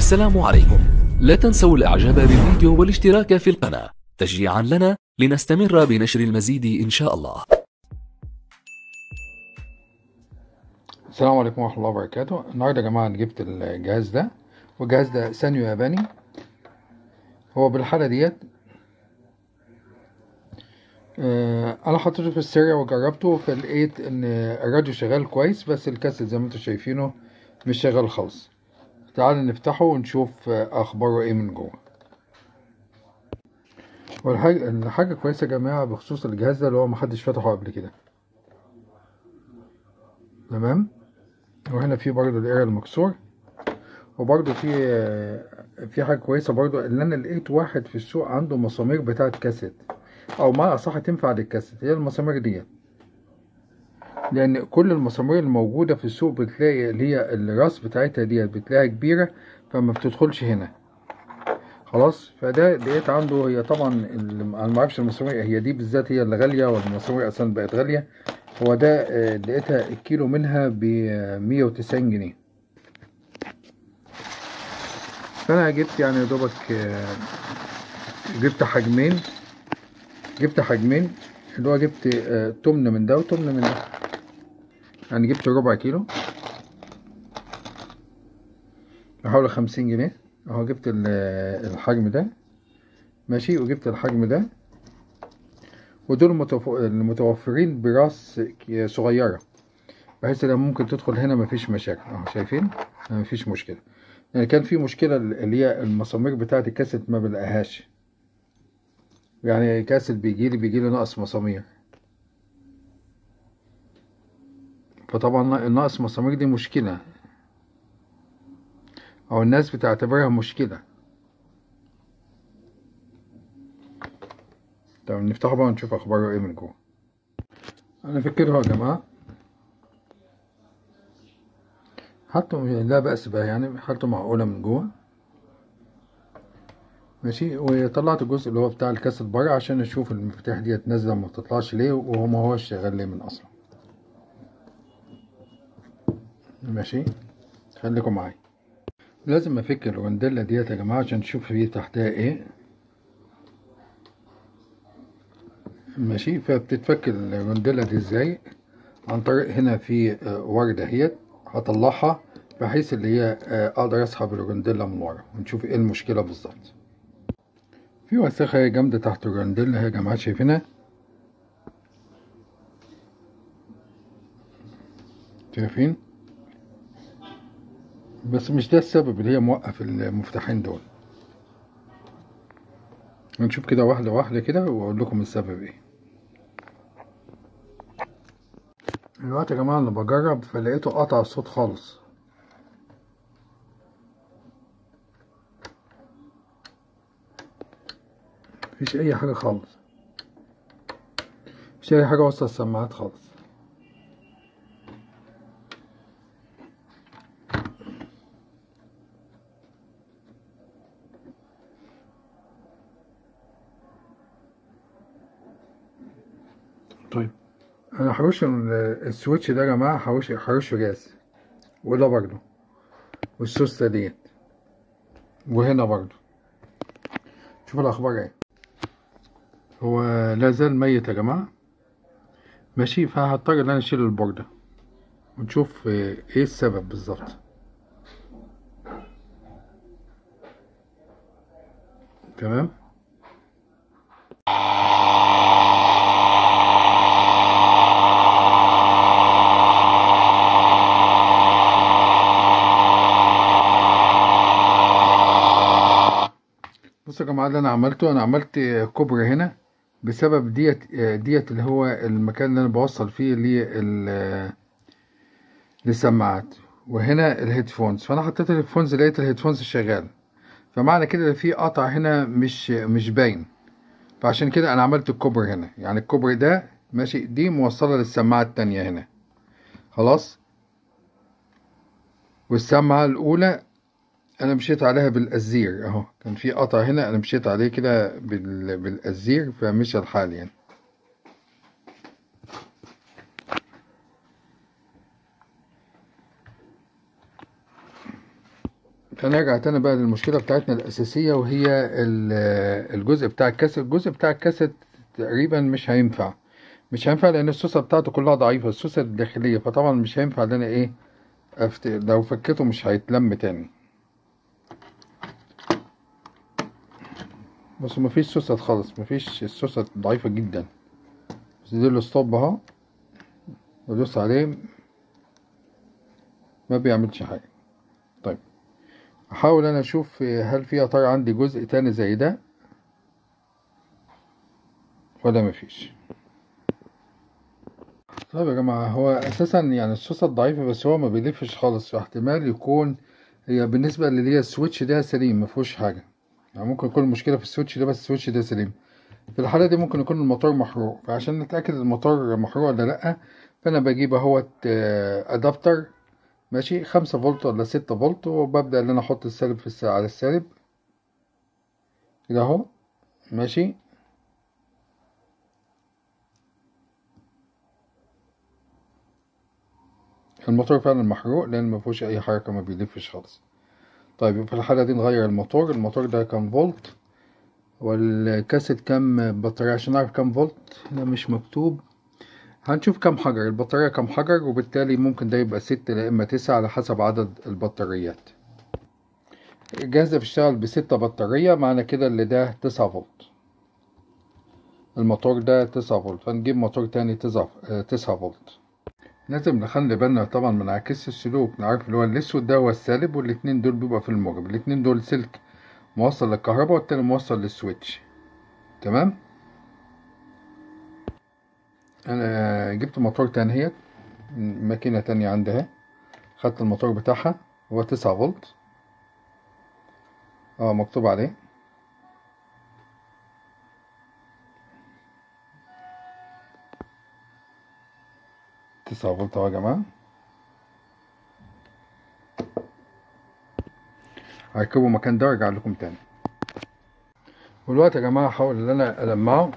السلام عليكم لا تنسوا الاعجاب بالفيديو والاشتراك في القناة تشجيعا لنا لنستمر بنشر المزيد ان شاء الله السلام عليكم ورحمة الله وبركاته النهاردة يا جماعة أنا جبت الجهاز ده والجهاز ده سانيو ياباني هو بالحالة ديت آه، أنا حطيته في السيريا وجربته فلقيت إن الراديو شغال كويس بس الكاسيت زي ما انتوا شايفينه مش شغال خالص تعالوا نفتحه ونشوف آه، أخباره إيه من جوه والحاجة الحاجة كويسة يا جماعة بخصوص الجهاز ده اللي هو محدش فتحه قبل كده تمام وهنا في برضو القرع المكسور وبرضو في في حاجة كويسة برضو ان انا لقيت واحد في السوق عنده مسامير بتاعة كاسيت او ما اصح تنفع للكاسيت هي المسامير ديت لان كل المسامير الموجودة في السوق بتلاقي اللي هي الراس بتاعتها ديت بتلاقيها كبيرة فما بتدخلش هنا خلاص فده لقيت عنده هي طبعا ال- انا ما اعرفش المسامير هي دي بالذات هي اللي غالية ولا المسامير اصلا بقت غالية هو ده آه، لقيتها الكيلو منها ب 190 جنيه فانا جبت يعني يا دوبك آه، جبت حجمين جبت حجمين اللي هو جبت آه، تمن من ده وتمن من ده يعني جبت ربع كيلو بحوالي خمسين جنيه اهو جبت ال- الحجم ده ماشي وجبت الحجم ده ودول متوف- المتوفرين براس ك- صغيرة بحيث ان ممكن تدخل هنا مفيش مشاكل اهو شايفين مفيش مشكلة يعني كان في مشكلة اللي هي المسامير بتاعة الكاسيت ما بلاقيهاش يعني كاسيت بيجيلي بيجيلي ناقص مسامير فطبعا ناقص مسامير دي مشكلة او الناس بتعتبرها مشكلة طب نفتحه بقى ونشوف اخباره ايه من جوه انا فكرها يا جماعة حالته لا بأس بها يعني حالته معقولة من جوه ماشي وطلعت الجزء اللي هو بتاع الكاسيت بره عشان اشوف المفاتيح ديت نازلة ما بتطلعش ليه وهو ما هوش شغال ليه من اصلا ماشي خليكم معايا لازم افك الرونديلا ديت يا جماعة عشان نشوف فيه تحتها ايه ماشي فبتتفك الرونديلا دي ازاي عن طريق هنا في آه، وردة اهيت هطلعها بحيث اللي هي آه، اقدر اسحب الرونديلا من ورا ونشوف ايه المشكلة بالظبط في وساخة جامدة تحت الرونديلا يا جماعة شايفينها شايفين بس مش ده السبب اللي هي موقف المفتاحين دول هنشوف كده واحدة واحدة كده واقول لكم السبب ايه دلوقتي يا جماعة انا بجرب فلقيته قطع الصوت خالص مفيش اي حاجة خالص مفيش اي حاجة وسط السماعات خالص طيب انا هرش ال- السويتش ده يا جماعه هرش هرش جاز وده برضو والسوسته ديت وهنا برضو شوف الاخبار ايه هو لا زال ميت يا جماعه ماشي فهضطر ان انا اشيل البورده ونشوف آه، ايه السبب بالظبط تمام بصوا يا جماعه اللي انا عملته انا عملت كوبري هنا بسبب ديت ديت اللي هو المكان اللي انا بوصل فيه لل للسماعات وهنا الهيدفونز فانا حطيت الهيدفونز لقيت الهيدفونز شغال فمعنى كده في قطع هنا مش مش باين فعشان كده انا عملت الكوبري هنا يعني الكوبري ده ماشي دي موصله للسماعه التانية هنا خلاص والسماعه الاولى انا مشيت عليها بالازير اهو كان في قطع هنا انا مشيت عليه كده بال... بالازير فمشى الحال يعني فنرجع تاني بقى للمشكلة بتاعتنا الأساسية وهي ال- الجزء بتاع الكاسيت الجزء بتاع الكاسيت تقريبا مش هينفع مش هينفع لأن السوسة بتاعته كلها ضعيفة السوسة الداخلية فطبعا مش هينفع إن أنا إيه أفت... لو فكيته مش هيتلم تاني بس مفيش سوسة خالص مفيش السوسة ضعيفة جدا بس دي الستوب اهو بدوس عليه ما بيعملش حاجة طيب احاول انا اشوف هل في يا ترى عندي جزء تاني زي ده ولا مفيش طيب يا جماعة هو اساسا يعني السوسة ضعيفة بس هو ما بيلفش خالص فاحتمال يكون هي بالنسبة اللي هي السويتش ده سليم مفيهوش حاجة يعني ممكن يكون المشكلة في السويتش ده بس السويتش ده سليم في الحالة دي ممكن يكون الموتور محروق فعشان نتأكد الموتور محروق ولا لأ فأنا بجيب اهوت أدابتر ماشي خمسة فولت ولا ستة فولت وببدأ إن أنا أحط السالب في السالب على السالب كده أهو ماشي الموتور فعلا محروق لأن مفيهوش أي حركة ما بيلفش خالص طيب في الحالة دي نغير الموتور الموتور ده كام فولت والكاسيت كام بطارية عشان نعرف كام فولت هنا مش مكتوب هنشوف كام حجر البطارية كام حجر وبالتالي ممكن ده يبقى ستة لا إما تسعة على حسب عدد البطاريات الجهاز ده بيشتغل بستة بطارية معنى كده اللي ده تسعة فولت الموتور ده تسعة فولت فنجيب موتور تاني تسعة تسعة فولت لازم نخلي بالنا طبعا من عكس السلوك نعرف اللي هو الأسود ده هو السالب والاتنين دول بيبقى في الموجب الاتنين دول سلك موصل للكهرباء والتاني موصل للسويتش تمام انا جبت موتور تاني اهيت ماكينة تانية عندي اهي خدت الموتور بتاعها هو تسعة فولت اه مكتوب عليه تسعة فولت اهو يا جماعة هركبه مكان ده وارجع لكم تاني والوقت يا جماعة هحاول ان انا المعه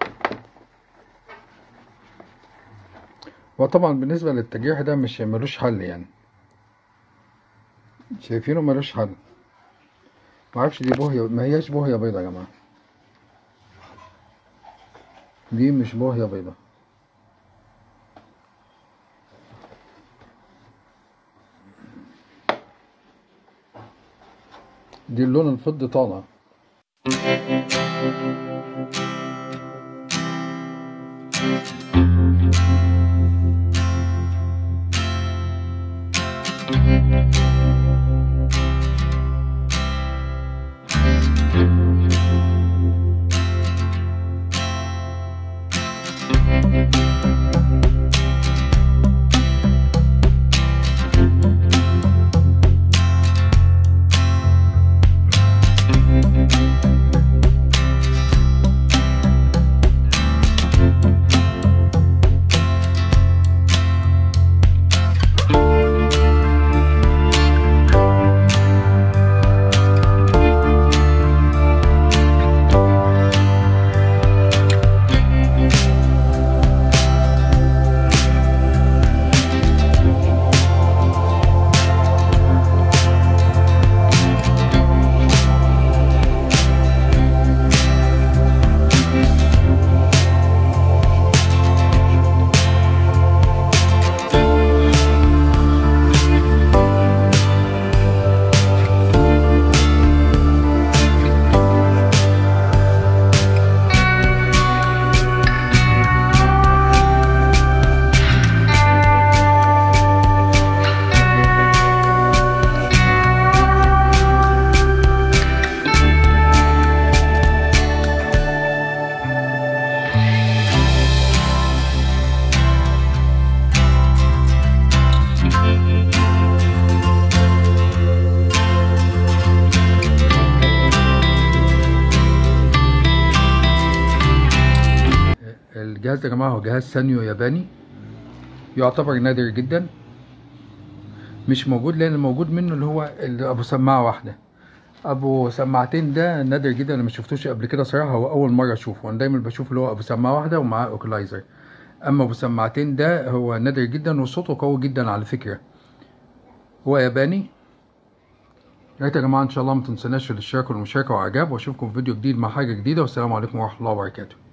وطبعا بالنسبة للتجريح ده مش ملوش حل يعني شايفينه ملوش حل معرفش دي بوهية ما هياش بوهية بيضة يا جماعة دي مش بوهية بيضة دي اللون الفضي طالع الجهاز يا جماعة هو جهاز سانيو ياباني يعتبر نادر جدا مش موجود لان الموجود منه اللي هو اللي ابو سماعة واحدة ابو سماعتين ده نادر جدا انا ما شفتوش قبل كده صراحة هو اول مرة اشوفه انا دايما بشوف اللي هو ابو سماعة واحدة ومعاه اوكلايزر اما ابو سماعتين ده هو نادر جدا وصوته قوي جدا على فكرة هو ياباني يا ريت يا جماعه ان شاء الله ما تنسوناش الاشتراك والمشاركه واعجاب واشوفكم في فيديو جديد مع حاجه جديده والسلام عليكم ورحمه الله وبركاته